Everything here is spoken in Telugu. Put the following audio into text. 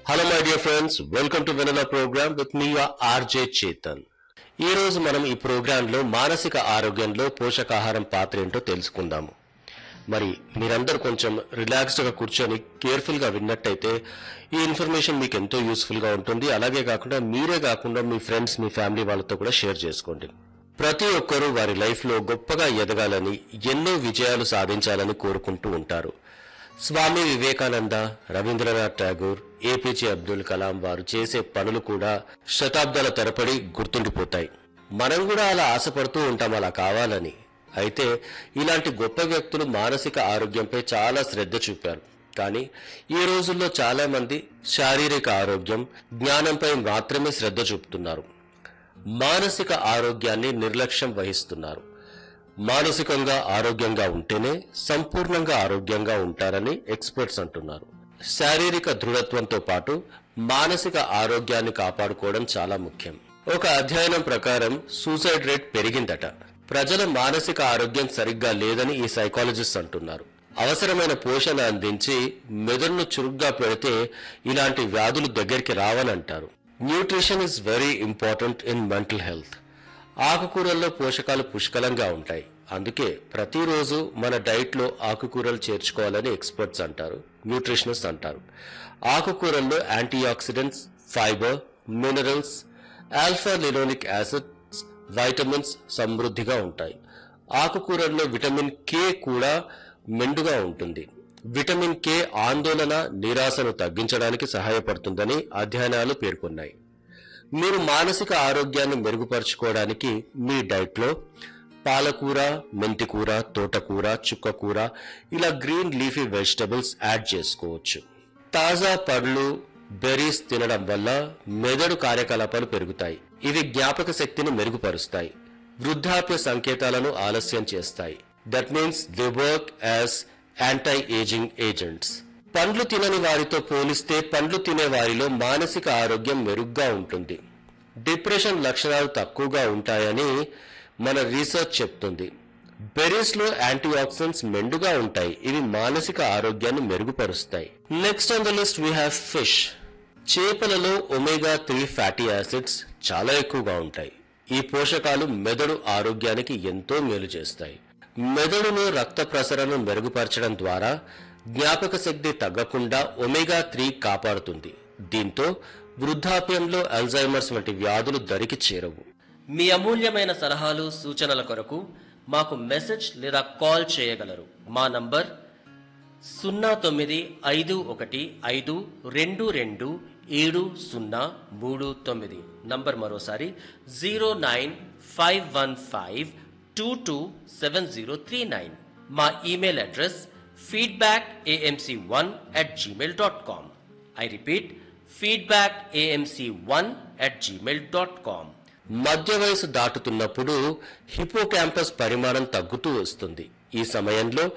hello my dear friends welcome to Vennela program with me RJ Chetan ఈ రోజు మనం ఈ ప్రోగ్రామ్ లో మానసిక ఆరోగ్యంలో పోషకాహారం పాత్ర ఏంటో తెలుసుకుందాము మరి మీరందరూ కొంచెం రిలాక్స్డ్ గా కూర్చొని కేర్ఫుల్ గా విన్నట్టయితే ఈ ఇన్ఫర్మేషన్ మీకు ఎంతో యూస్ఫుల్ గా ఉంటుంది అలాగే కాకుండా మీరే కాకుండా మీ ఫ్రెండ్స్ మీ ఫ్యామిలీ వాళ్ళతో కూడా షేర్ చేసుకోండి ప్రతి ఒక్కరూ వారి లైఫ్ లో గొప్పగా ఎదగాలని ఎన్నో విజయాలు సాధించాలని కోరుకుంటూ ఉంటారు స్వామి వివేకానంద రవీంద్రనాథ్ ఠాగూర్ ఏపీజే అబ్దుల్ కలాం వారు చేసే పనులు కూడా శతాబ్దాల తరపడి గుర్తుండిపోతాయి మనం కూడా అలా ఆశపడుతూ ఉంటాం అలా కావాలని అయితే ఇలాంటి గొప్ప వ్యక్తులు మానసిక ఆరోగ్యంపై చాలా శ్రద్ధ చూపారు కానీ ఈ రోజుల్లో చాలా మంది శారీరక ఆరోగ్యం జ్ఞానంపై మాత్రమే శ్రద్ధ చూపుతున్నారు మానసిక ఆరోగ్యాన్ని నిర్లక్ష్యం వహిస్తున్నారు మానసికంగా ఆరోగ్యంగా ఉంటేనే సంపూర్ణంగా ఆరోగ్యంగా ఉంటారని ఎక్స్పర్ట్స్ అంటున్నారు శారీరక దృఢత్వంతో పాటు మానసిక ఆరోగ్యాన్ని కాపాడుకోవడం చాలా ముఖ్యం ఒక అధ్యయనం ప్రకారం సూసైడ్ రేట్ పెరిగిందట ప్రజల మానసిక ఆరోగ్యం సరిగ్గా లేదని ఈ సైకాలజిస్ట్ అంటున్నారు అవసరమైన పోషణ అందించి మెదడును చురుగ్గా పెడితే ఇలాంటి వ్యాధులు దగ్గరికి రావని అంటారు nutrition is very important in mental health ఆకుకూరల్లో పోషకాలు పుష్కలంగా ఉంటాయి అందుకే ప్రతిరోజు మన డైట్ లో ఆకుకూరలు చేర్చుకోవాలని ఎక్స్పర్ట్స్ అంటారు న్యూట్రిషనిస్ట్ అంటారు ఆకుకూరల్లో anti oxidants fibre minerals alpha linolenic acids vitamins సమృద్ధిగా ఉంటాయి ఆకుకూరల్లో విటమిన్ కే కూడా మెండుగా ఉంటుంది విటమిన్ కే ఆందోళన నిరాశను తగ్గించడానికి సహాయపడుతుందని అధ్యయనాలు పేర్కొన్నాయి మీరు మానసిక ఆరోగ్యాన్ని మెరుగుపరచుకోవడానికి మీ డైట్లో పాలకూర మెంతికూర తోటకూర చుక్కకూర ఇలా గ్రీన్ లీఫీ వెజిటబుల్స్ యాడ్ చేసుకోవచ్చు తాజా పండ్లు బెర్రీస్ తినడం వల్ల మెదడు కార్యకలాపాలు పెరుగుతాయి ఇవి జ్ఞాపక శక్తిని మెరుగుపరుస్తాయి వృద్ధాప్య సంకేతాలను ఆలస్యం చేస్తాయి that means the work as anti ageing agents పండ్లు తినని వారితో పోలిస్తే పండ్లు తినే వారిలో మానసిక ఆరోగ్యం మెరుగ్గా ఉంటుంది డిప్రెషన్ లక్షణాలు తక్కువగా ఉంటాయని మన రీసెర్చ్ చెప్తుంది బెర్రీస్ లో యాంటీ ఆక్సిడెంట్స్ మెండుగా ఉంటాయి ఇవి మానసిక ఆరోగ్యాన్ని మెరుగుపరుస్తాయి next on the list we have fish చేపలలో ఒమేగా త్రీ ఫ్యాటీ యాసిడ్స్ చాలా ఎక్కువగా ఉంటాయి ఈ పోషకాలు మెదడు ఆరోగ్యానికి ఎంతో మేలు చేస్తాయి మెదడును రక్త ప్రసరణను మెరుగుపరచడం ద్వారా జ్ఞాపక శక్తి తగ్గకుండా ఒమేగా త్రీ కాపాడుతుంది దీంతో వృద్ధాప్యంలో అల్జైమర్స్ వంటి వ్యాధులు దరికి చేరవు మీ అమూల్యమైన సలహాలు సూచనల కొరకు మాకు మెసేజ్ లేదా కాల్ చేయగలరు మా నంబర్ సున్నా తొమ్మిది ఐదు ఒకటి ఐదు రెండు రెండు ఏడు సున్నా మూడు తొమ్మిది నంబర్ మరోసారి zero nine five one five two two seven zero three nine మా email address feedback AMC one at Gmail dot com I repeat feedback AMC one at Gmail dot com మధ్య వయసు దాటుతున్నప్పుడు హిపోకాంపస్ పరిమాణం తగ్గుతూ వస్తుంది ఈ సమయంలో